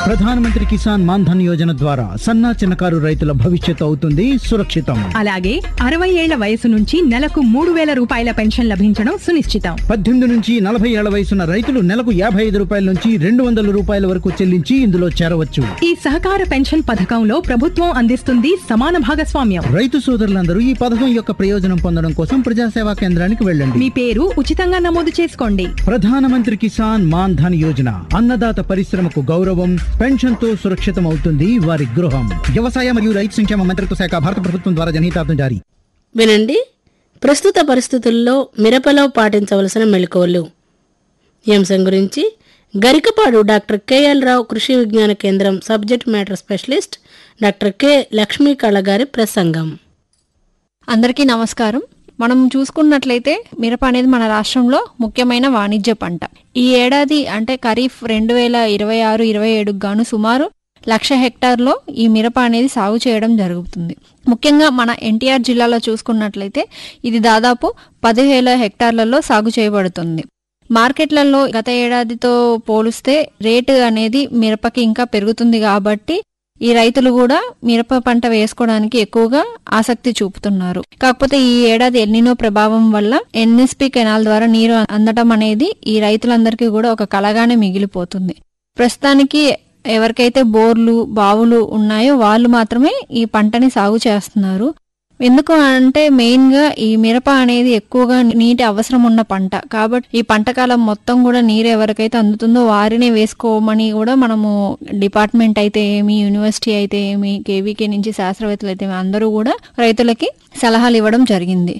ప్రధానమంత్రి కిసాన్ మాన్ ధన్ యోజన ద్వారా సన్నా చిన్నకారు రైతుల భవిష్యత్తు అవుతుంది సురక్షితం అలాగే అరవై ఏళ్ల వయసు నుంచి నెలకు మూడు వేల రూపాయల పెన్షన్ లభించడం సునిశ్చితం పద్దెనిమిది నుంచి నలభై ఏళ్ల వయసున్న రైతులు నెలకు యాభై ఐదు రూపాయల నుంచి రెండు వందల రూపాయల వరకు చెల్లించి ఇందులో చేరవచ్చు ఈ సహకార పెన్షన్ పథకంలో ప్రభుత్వం అందిస్తుంది సమాన భాగస్వామ్యం రైతు సోదరులందరూ ఈ పథకం యొక్క ప్రయోజనం పొందడం కోసం ప్రజాసేవా కేంద్రానికి వెళ్ళండి మీ పేరు ఉచితంగా నమోదు చేసుకోండి ప్రధానమంత్రి కిసాన్ మాన్ ధన్ యోజన అన్నదాత పరిశ్రమకు గౌరవం పెన్షన్ తో సురక్షితం అవుతుంది వారి గృహం వ్యవసాయ మరియు రైతు సంక్షేమ మంత్రిత్వ శాఖ భారత ప్రభుత్వం ద్వారా జనహితార్థం జారీ వినండి ప్రస్తుత పరిస్థితుల్లో మిరపలో పాటించవలసిన మెళకువలు ఈ అంశం గురించి గరికపాడు డాక్టర్ కెఎల్ రావు Krishi Vignana Kendram subject matter specialist doctor K Lakshmi Kala గారి ప్రసంగం అందరికీ నమస్కారం మనం చూసుకున్నట్లయితే మిరప అనేది మన రాష్ట్రంలో ముఖ్యమైన వాణిజ్య పంట ఈ ఏడాది అంటే ఖరీఫ్ రెండు వేల ఇరవై ఆరు ఇరవై ఏడుకు గాను సుమారు లక్ష హెక్టార్లో ఈ మిరప అనేది సాగు చేయడం జరుగుతుంది ముఖ్యంగా మన ఎన్టీఆర్ జిల్లాలో చూసుకున్నట్లయితే ఇది దాదాపు పదివేల హెక్టార్లలో సాగు చేయబడుతుంది మార్కెట్లలో గత ఏడాదితో పోలిస్తే రేటు అనేది మిరపకి ఇంకా పెరుగుతుంది కాబట్టి ఈ రైతులు కూడా మిరప పంట వేసుకోవడానికి ఎక్కువగా ఆసక్తి చూపుతున్నారు కాకపోతే ఈ ఏడాది ఎల్నినో ప్రభావం వల్ల ఎన్ఎస్పి కెనాల్ ద్వారా నీరు అందటం అనేది ఈ రైతులందరికీ కూడా ఒక కలగానే మిగిలిపోతుంది ప్రస్తుతానికి ఎవరికైతే బోర్లు బావులు ఉన్నాయో వాళ్ళు మాత్రమే ఈ పంటని సాగు చేస్తున్నారు ఎందుకు అంటే మెయిన్ గా ఈ మిరప అనేది ఎక్కువగా నీటి అవసరం ఉన్న పంట కాబట్టి ఈ పంట కాలం మొత్తం కూడా నీరు ఎవరికైతే అందుతుందో వారినే వేసుకోమని కూడా మనము డిపార్ట్మెంట్ అయితే ఏమి యూనివర్సిటీ అయితే ఏమి కేవీకే నుంచి శాస్త్రవేత్తలు అయితే ఏమి అందరూ కూడా రైతులకి సలహాలు ఇవ్వడం జరిగింది